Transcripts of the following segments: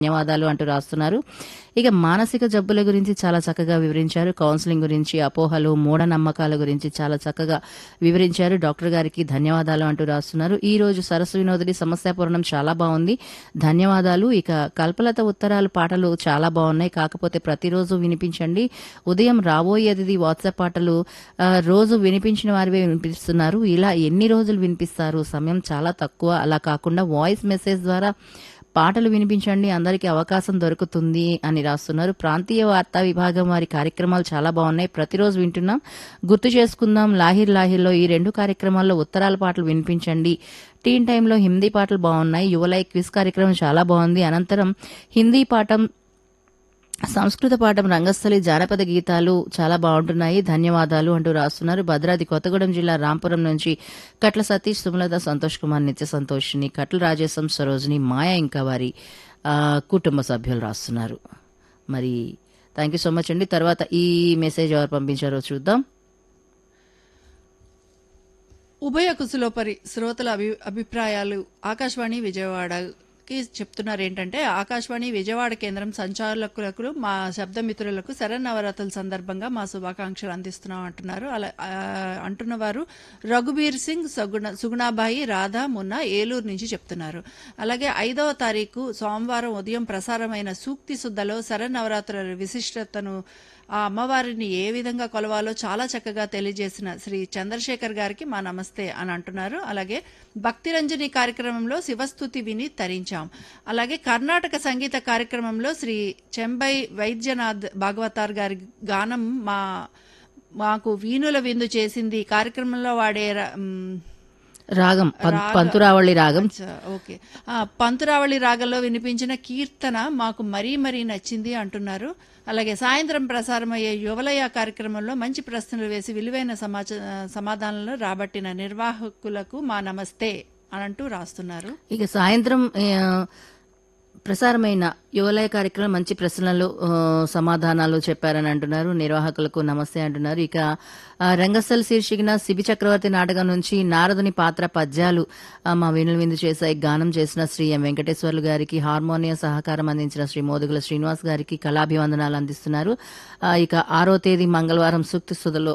ధన్యవాదాలు అంటూ రాస్తున్నారు ఇక మానసిక జబ్బుల గురించి చాలా చక్కగా వివరించారు కౌన్సిలింగ్ గురించి అపోహలు మూఢనమ్మకాల గురించి చాలా చక్కగా వివరించారు డాక్టర్ గారికి ధన్యవాదాలు అంటూ రాస్తున్నారు ఈ రోజు సరస్సు వినోదిని సమస్యాపూర్ణం చాలా బాగుంది ధన్యవాదాలు ఇక కల్పలత ఉత్తరాలు పాటలు చాలా బాగున్నాయి కాకపోతే ప్రతిరోజు వినిపించండి ఉదయం రాబోయే అతిథి వాట్సాప్ పాటలు ఆ, రోజు వినిపించిన వారివే వినిపిస్తున్నారు ఇలా ఎన్ని రోజులు వినిపిస్తారు సమయం చాలా తక్కువ అలా కాకుండా వాయిస్ మెసేజ్ ద్వారా పాటలు వినిపించండి అందరికీ అవకాశం దొరుకుతుంది అని రాస్తున్నారు ప్రాంతీయ వార్తా విభాగం వారి కార్యక్రమాలు చాలా బాగున్నాయి ప్రతిరోజు వింటున్నాం గుర్తు చేసుకుందాం లాహిర్ లాహిర్లో ఈ రెండు కార్యక్రమాల్లో ఉత్తరాల పాటలు వినిపించండి టీన్ టైంలో హిందీ పాటలు బాగున్నాయి యువలై క్విజ్ కార్యక్రమం చాలా బాగుంది అనంతరం హిందీ పాఠం సంస్కృత పాఠం రంగస్థలి జానపద గీతాలు చాలా బాగుంటున్నాయి ధన్యవాదాలు అంటూ రాస్తున్నారు భద్రాద్రి కొత్తగూడెం జిల్లా రాంపురం నుంచి కట్ల సతీష్ సుమలత సంతోష్ కుమార్ నిత్య సంతోషిని కట్ల రాజేశం సరోజిని మాయ ఇంకా వారి ఆ, కుటుంబ సభ్యులు రాస్తున్నారు మరి థ్యాంక్ యూ సో మచ్ అండి తర్వాత ఈ మెసేజ్ ఎవరు పంపించారో చూద్దాం ఉభయ కుశలోపరి శ్రోతల అభి అభిప్రాయాలు ఆకాశవాణి విజయవాడకి చెప్తున్నారు ఏంటంటే ఆకాశవాణి విజయవాడ కేంద్రం సంచాలకులకు మా శబ్దమిత్రులకు శరన్నవరాత్రుల సందర్భంగా మా శుభాకాంక్షలు అందిస్తున్నాం అంటున్నారు అలా ఆ, అంటున్న వారు రఘుబీర్ సింగ్ సగుణ సుగుణాబాయి రాధా మున్నా ఏలూరు నుంచి చెప్తున్నారు అలాగే ఐదవ తారీఖు సోమవారం ఉదయం ప్రసారమైన సూక్తి శుద్ధలో శరన్నవరాత్రుల విశిష్టతను ఆ అమ్మవారిని ఏ విధంగా కొలవాలో చాలా చక్కగా తెలియజేసిన శ్రీ చంద్రశేఖర్ గారికి మా నమస్తే అని అంటున్నారు అలాగే భక్తిరంజని కార్యక్రమంలో శివస్థుతి విని తరించాం అలాగే కర్ణాటక సంగీత కార్యక్రమంలో శ్రీ చెంబై వైద్యనాథ్ భాగవతార్ గారి గానం మా మాకు వీణుల విందు చేసింది ఈ కార్యక్రమంలో వాడే ర- మ్, రాగం పం- రాగ- పంతురావళి రాగం అచ్చా, ఓకే ఆ, పంతురావళి రాగంలో వినిపించిన కీర్తన మాకు మరీ మరీ నచ్చింది అంటున్నారు అలాగే సాయంత్రం ప్రసారమయ్యే యువలయ కార్యక్రమంలో మంచి ప్రశ్నలు వేసి విలువైన సమాచ సమాధానాలు రాబట్టిన నిర్వాహకులకు మా నమస్తే అని అంటూ రాస్తున్నారు ఇక సాయంత్రం ఆ, ప్రసారమైన యువలయ కార్యక్రమం మంచి ప్రశ్నలు ఆ, సమాధానాలు చెప్పారని అంటున్నారు నిర్వాహకులకు నమస్తే అంటున్నారు ఇక ఆ, రంగస్థల శీర్షికన శిబి చక్రవర్తి నాటకం నుంచి నారదుని పాత్ర పద్యాలు ఆ, మా వేణుల విందు చేశాయి గానం చేసిన శ్రీ ఎం వెంకటేశ్వర్లు గారికి హార్మోనియం సహకారం అందించిన శ్రీ మోదుగుల శ్రీనివాస్ గారికి కళాభివందనాలు అందిస్తున్నారు ఆ, ఇక ఆరో తేదీ మంగళవారం సూక్తి సుధలో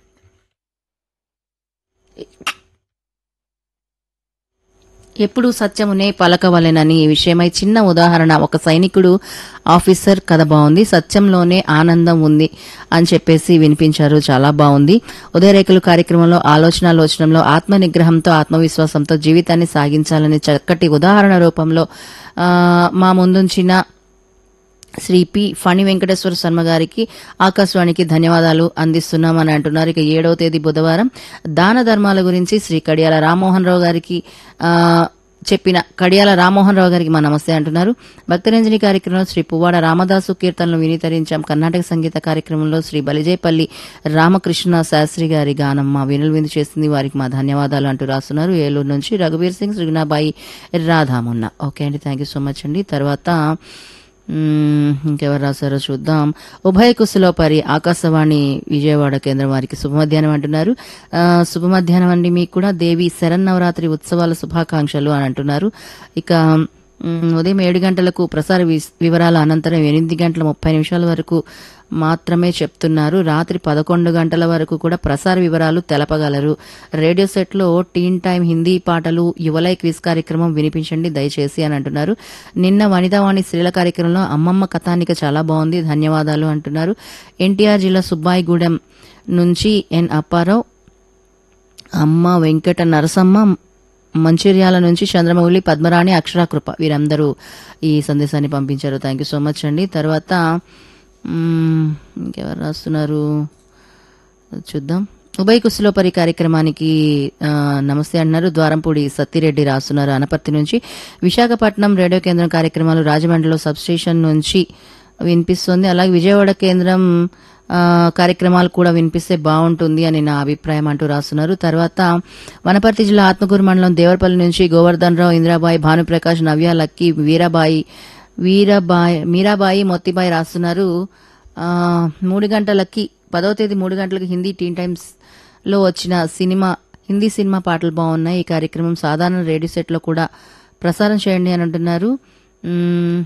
ఎప్పుడు సత్యమునే పలకవలెనని ఈ విషయమై చిన్న ఉదాహరణ ఒక సైనికుడు ఆఫీసర్ కథ బాగుంది సత్యంలోనే ఆనందం ఉంది అని చెప్పేసి వినిపించారు చాలా బాగుంది ఉదయరేఖలు కార్యక్రమంలో ఆలోచనాలోచనంలో ఆత్మ నిగ్రహంతో ఆత్మవిశ్వాసంతో జీవితాన్ని సాగించాలని చక్కటి ఉదాహరణ రూపంలో ఆ, మా ముందుంచిన శ్రీ పి ఫణి వెంకటేశ్వర శర్మ గారికి ఆకాశవాణికి ధన్యవాదాలు అందిస్తున్నామని అంటున్నారు ఇక ఏడవ తేదీ బుధవారం దాన ధర్మాల గురించి శ్రీ కడియాల రామ్మోహన్ రావు గారికి ఆ, చెప్పిన కడియాల రామ్మోహన్ రావు గారికి మా నమస్తే అంటున్నారు భక్తరంజని కార్యక్రమంలో శ్రీ పువ్వాడ రామదాసు కీర్తనలు వినితరించాం కర్ణాటక సంగీత కార్యక్రమంలో శ్రీ బలిజేపల్లి రామకృష్ణ శాస్త్రి గారి గానం మా వినులు విందు చేసింది వారికి మా ధన్యవాదాలు అంటూ రాస్తున్నారు ఏలూరు నుంచి రఘువీర్ సింగ్ శ్రీగుణాబాయి రాధామున్న ఓకే అండి థ్యాంక్ యూ సో మచ్ అండి తర్వాత మ్మ్, ఇంకెవరు రాశారో చూద్దాం ఉభయ కుశలోపరి ఆకాశవాణి విజయవాడ కేంద్రం వారికి శుభ మధ్యాహ్నం అంటున్నారు ఆ, శుభ మధ్యాహ్నం అండి మీకు కూడా దేవి శరన్నవరాత్రి ఉత్సవాల శుభాకాంక్షలు అని అంటున్నారు ఇక మ్మ్, ఉదయం ఏడు గంటలకు ప్రసార వి- వివరాల అనంతరం ఎనిమిది గంటల ముప్పై నిమిషాల వరకు మాత్రమే చెప్తున్నారు రాత్రి పదకొండు గంటల వరకు కూడా ప్రసార వివరాలు తెలపగలరు రేడియో సెట్ లో టీన్ టైం హిందీ పాటలు యువలై క్విజ్ కార్యక్రమం వినిపించండి దయచేసి అని అంటున్నారు నిన్న వనితావాణి స్త్రీల కార్యక్రమంలో అమ్మమ్మ కథానిక చాలా బాగుంది ధన్యవాదాలు అంటున్నారు ఎన్టీఆర్ జిల్లా సుబ్బాయిగూడెం నుంచి ఎన్ అప్పారావు అమ్మ వెంకట నరసమ్మ మంచిర్యాల నుంచి చంద్రమౌళి పద్మరాణి అక్షరాకృప వీరందరూ ఈ సందేశాన్ని పంపించారు థ్యాంక్ యూ సో మచ్ అండి తర్వాత మ్మ్, ఇంకెవరు రాస్తున్నారు చూద్దాం ఉభయ కుశలోపరి కార్యక్రమానికి ఆ, నమస్తే అన్నారు ద్వారంపూడి సత్తిరెడ్డి రాస్తున్నారు అనపర్తి నుంచి విశాఖపట్నం రేడియో కేంద్రం కార్యక్రమాలు రాజమండ్రిలో సబ్ స్టేషన్ నుంచి వినిపిస్తుంది అలాగే విజయవాడ కేంద్రం ఆ, కార్యక్రమాలు కూడా వినిపిస్తే బాగుంటుంది అని నా అభిప్రాయం అంటూ రాస్తున్నారు తర్వాత వనపర్తి జిల్లా ఆత్మకూరు మండలం దేవరపల్లి నుంచి గోవర్ధన్ రావు ఇందిరాబాయి భానుప్రకాష్ నవ్య లక్కీ వీరాబాయి వీరబాయి మీరాబాయి మొత్తిబాయి రాస్తున్నారు ఆ, మూడు గంటలకి పదవ తేదీ మూడు గంటలకి హిందీ టీన్ టైమ్స్ లో వచ్చిన సినిమా హిందీ సినిమా పాటలు బాగున్నాయి ఈ కార్యక్రమం సాధారణ రేడియో సెట్ లో కూడా ప్రసారం చేయండి అని అంటున్నారు మ్మ్,